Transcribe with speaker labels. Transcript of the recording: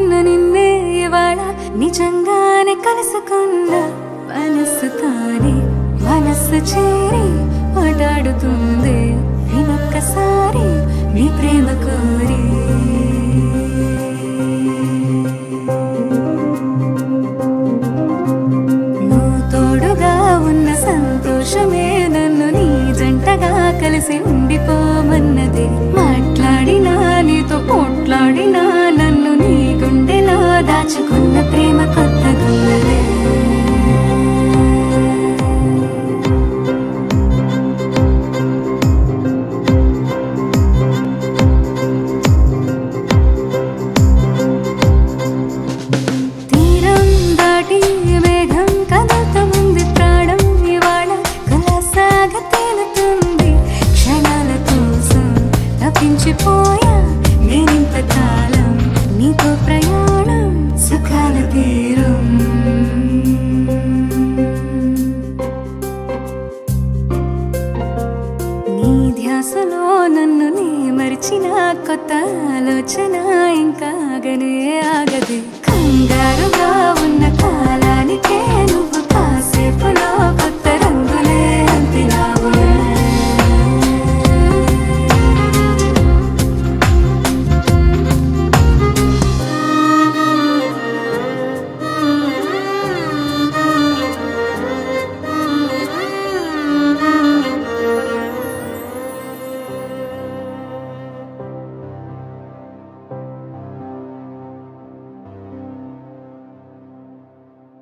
Speaker 1: నన్ను నిన్నే ఇవాళ నిజంగానే కలుసుకున్న మనస్సు తానే మనస్సు చేరి మాట్లాడుతుంది వినొక్కసారి నీ ప్రేమ కోరి నువ్వు తోడుగా ఉన్న సంతోషమే నన్ను నీ జంటగా కలిసి ఉండిపోమన్నదే